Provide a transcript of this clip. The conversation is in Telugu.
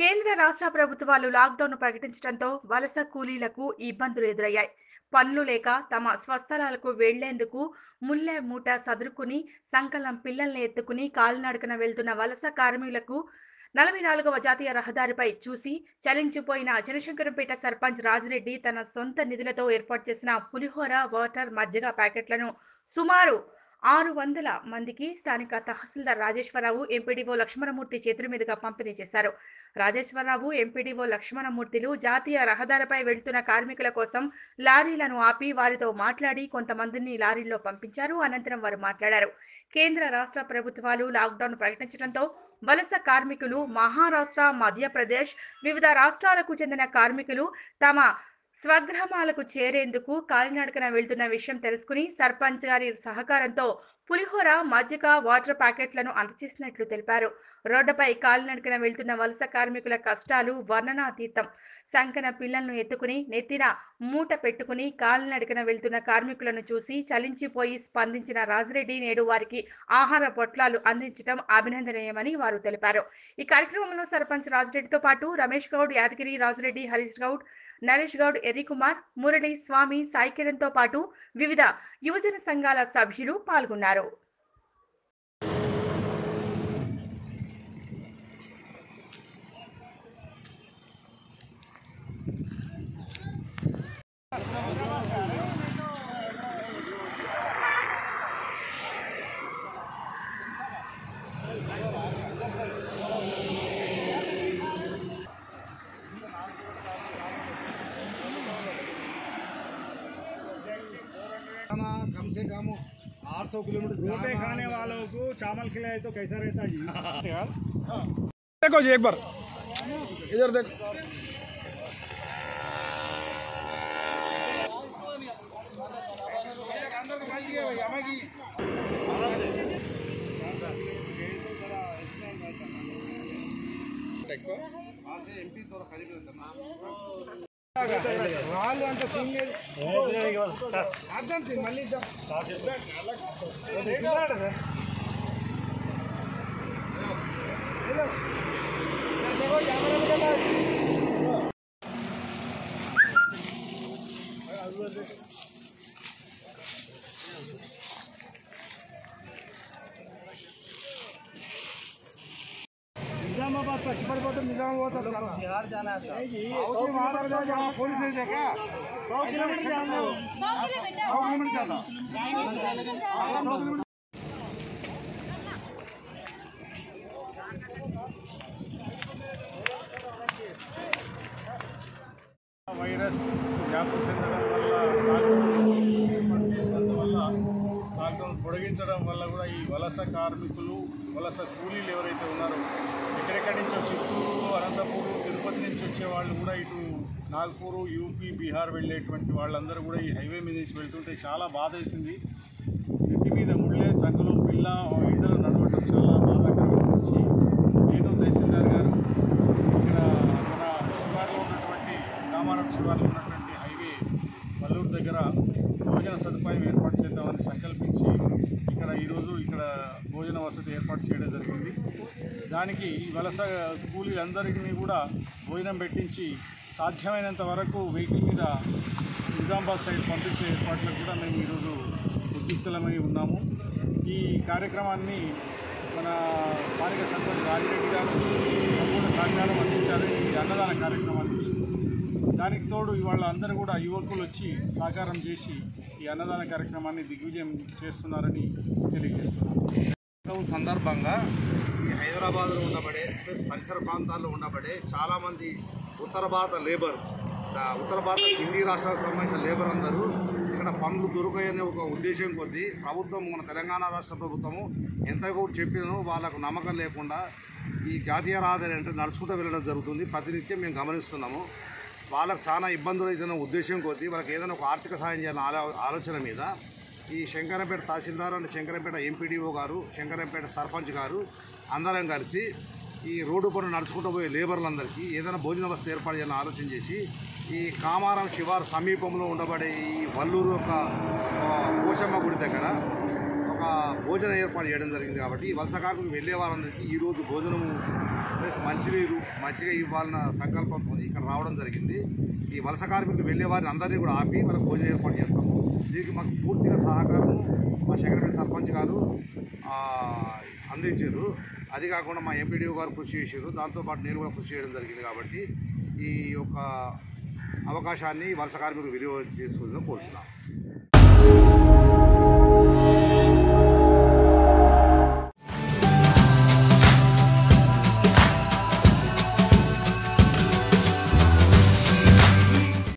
కేంద్ర రాష్ట్ర ప్రభుత్వాలు లాక్డౌన్ ప్రకటించడంతో వలస కూలీలకు ఇబ్బందులు ఎదురయ్యాయి పనులు లేక తమ స్వస్థలాలకు వెళ్లేందుకు ముల్లె మూట సదురుకుని సంకలం పిల్లల్ని ఎత్తుకుని కాలినడకన వెళ్తున్న వలస కార్మికులకు నలభై నాలుగవ జాతీయ రహదారిపై చూసి చలించిపోయిన జనశంకరంపేట సర్పంచ్ రాజిరెడ్డి తన సొంత నిధులతో ఏర్పాటు చేసిన పులిహోర వాటర్ మజ్జిగ ప్యాకెట్లను సుమారు ఆరు వందల మందికి స్థానిక తహసీల్దార్ రాజేశ్వరరావు ఎంపీడీఓ లక్ష్మణమూర్తి చేతుల మీదుగా పంపిణీ చేశారు రాజేశ్వరరావు ఎంపీడీఓ లక్ష్మణమూర్తిలు జాతీయ రహదారిపై వెళ్తున్న కార్మికుల కోసం లారీలను ఆపి వారితో మాట్లాడి కొంతమందిని లారీల్లో పంపించారు అనంతరం వారు మాట్లాడారు కేంద్ర రాష్ట్ర ప్రభుత్వాలు లాక్డౌన్ ప్రకటించడంతో వలస కార్మికులు మహారాష్ట్ర మధ్యప్రదేశ్ వివిధ రాష్ట్రాలకు చెందిన కార్మికులు తమ స్వగ్రామాలకు చేరేందుకు కాలినడకన వెళ్తున్న విషయం తెలుసుకుని సర్పంచ్ గారి సహకారంతో పులిహోర మజ్జిగ వాటర్ ప్యాకెట్లను అందజేసినట్లు తెలిపారు రోడ్డుపై కాలినడకన వెళ్తున్న వలస కార్మికుల కష్టాలు వర్ణనాతీతం సంకన పిల్లలను ఎత్తుకుని నెత్తిన మూట పెట్టుకుని కాలినడకన వెళ్తున్న కార్మికులను చూసి చలించిపోయి స్పందించిన రాజిరెడ్డి నేడు వారికి ఆహార పొట్లాలు అందించడం అభినందనీయమని వారు తెలిపారు ఈ కార్యక్రమంలో సర్పంచ్ రాజిరెడ్డితో పాటు రమేష్ గౌడ్ యాదగిరి రాజిరెడ్డి హరీష్ గౌడ్ నరేష్ గౌడ్ ఎర్రికుమార్ మురళి స్వామి సాయికిరణ్తో పాటు వివిధ యువజన సంఘాల సభ్యులు పాల్గొన్నారు खाना कम से कम 800 किलोमीटर रोटे जाना खाने वालों को चावल खिलाए तो कैसा रहता जी देखो जी एक बार इधर देख వాళ్ళు అంత సింగిల్ అర్థం మళ్ళీ ఇద్దాం. తిన్నాడు సార్. निजामाबाद तक पड़े निजामाबाद तक बिहार जाना है सौ किलोमीटर जहाँ पुलिस नहीं देखा सौ किलोमीटर जाना सौ किलोमीटर जाना వైరస్ వ్యాప్తి చెందడం వల్ల లాక్డౌన్ చేసినందువల్ల లాక్డౌన్ పొడిగించడం వల్ల కూడా ఈ వలస కార్మికులు వలస కూలీలు ఎవరైతే ఉన్నారో ఎక్కడెక్కడి నుంచో చిత్తూరు అనంతపూరు తిరుపతి నుంచి వచ్చే వాళ్ళు కూడా ఇటు నాగ్పూర్ యూపీ బీహార్ వెళ్ళేటువంటి వాళ్ళందరూ కూడా ఈ హైవే మీద నుంచి వెళ్తుంటే చాలా బాధ వేసింది నెత్తి మీద ముళ్ళే చంకలు పిల్ల ఎండలు నడవటం చాలా బాధాకరంగా వచ్చి నేను తహసీల్దార్ గారు ఇక్కడ మన శివార్లో ఉన్నటువంటి రామారం శివార్లో ఉన్నటువంటి హైవే వల్లూరు దగ్గర భోజన సదుపాయం ఏర్పాటు చేద్దామని సంకల్పించి ఇక్కడ ఈరోజు ఇక్కడ భోజన వసతి ఏర్పాటు చేయడం జరిగింది దానికి ఈ వలస కూలీలందరికీ కూడా భోజనం పెట్టించి సాధ్యమైనంత వరకు వెహికల్ మీద నిజామాబాద్ సైడ్ పంపించే ఏర్పాట్లకు కూడా మేము ఈరోజు ఉద్యుక్తులమై ఉన్నాము ఈ కార్యక్రమాన్ని మన స్థానిక సర్పంచ్ రాజిరెడ్డి గారు సంపూర్ణ సహకారం అందించారు ఈ అన్నదాన కార్యక్రమానికి దానికి తోడు ఇవాళ అందరూ కూడా యువకులు వచ్చి సహకారం చేసి ఈ అన్నదాన కార్యక్రమాన్ని దిగ్విజయం చేస్తున్నారని తెలియజేస్తున్నారు లాక్డౌన్ సందర్భంగా ఈ హైదరాబాద్లో ఉండబడే ప్లస్ పరిసర ప్రాంతాల్లో ఉండబడే చాలామంది ఉత్తర భారత లేబర్ ఆ, ఉత్తర భారత హిందీ రాష్ట్రాలకు సంబంధించిన లేబర్ అందరూ ఇక్కడ పనులు దొరకాయనే ఒక ఉద్దేశం కొద్దీ ప్రభుత్వం మన తెలంగాణ రాష్ట్ర ప్రభుత్వము ఎంత కూడా చెప్పినో వాళ్ళకు నమ్మకం లేకుండా ఈ జాతీయ రహదారి అంటే నడుచుకుంటూ వెళ్ళడం జరుగుతుంది ప్రతినిత్యం మేము గమనిస్తున్నాము వాళ్ళకు చాలా ఇబ్బందులు అవుతున్న ఉద్దేశం కొద్దీ వాళ్ళకి ఏదైనా ఒక ఆర్థిక సాయం చేయాలన్న ఆలో ఆలోచన మీద ఈ శంకరంపేట తహసీల్దార్ అండ్ శంకరంపేట ఎంపీడీఓ గారు శంకరంపేట సర్పంచ్ గారు అందరం కలిసి ఈ రోడ్డు పనులు నడుచుకుంటూ పోయే లేబర్లందరికీ ఏదైనా భోజన వసతి ఏర్పాటు చేయాలని ఆలోచన చేసి ఈ కామారం శివారు సమీపంలో ఉండబడే ఈ వల్లూరు యొక్క ఆ, పోచమ్మ గుడి దగ్గర ఒక ఒక భోజన ఏర్పాటు చేయడం జరిగింది కాబట్టి ఈ వలస కార్మికులు వెళ్ళే వారందరికీ ఈరోజు భోజనము ప్లస్ మంచినీరు మంచిగా ఇవ్వాలన్న సంకల్పంతో ఇక్కడ రావడం జరిగింది ఈ వలస కార్మికులు వెళ్ళే వారిని అందరినీ కూడా ఆపి వాళ్ళకి భోజనం ఏర్పాటు చేస్తాము దీనికి మాకు పూర్తిగా సహకారం మా శంకరపేట సర్పంచ్ గారు ఆ, అందించారు అది కాకుండా మా ఎంపీడీఓ గారు కృషి చేశారు దాంతోపాటు నేను కూడా కృషి చేయడం జరిగింది కాబట్టి ఈ యొక్క అవకాశాన్ని వలస కార్మికులు విలువ చేసుకోవాలని కోరుచున్నాను